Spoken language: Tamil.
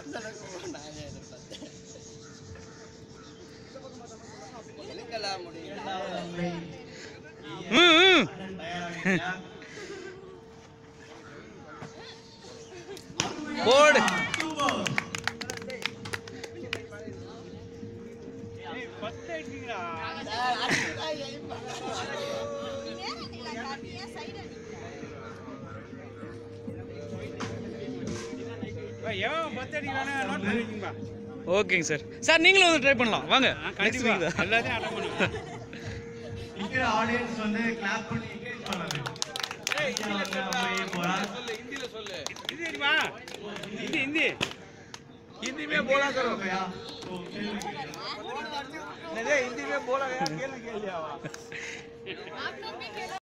அந்த அளவுக்கு நான் ஏன் எதிர்பார்த்தேன் எனக்கெல்லாம் முடியும் ம் ம் போடு எவன் பத்து அடிக்கிறானே நோட் பண்ணி வைக்கும்பா ஓகேங்க சார் சார் நீங்களும் வந்து ட்ரை பண்ணலாம் வாங்க நெக்ஸ்ட் கண்டிப்பா வீக் தான் எல்லாத்தையும் அட்டன் பண்ணுவேன் இருக்கிற ஆடியன்ஸ் வந்து கிளாப் பண்ணி என்கரேஜ் பண்ணணும் இங்க வந்து அப்படியே போறா. இது தெரியுமா ஹிந்தி ஹிந்தி हिंदी में बोला करो भैया तो हिंदी में बोला गया खेल खेल लिया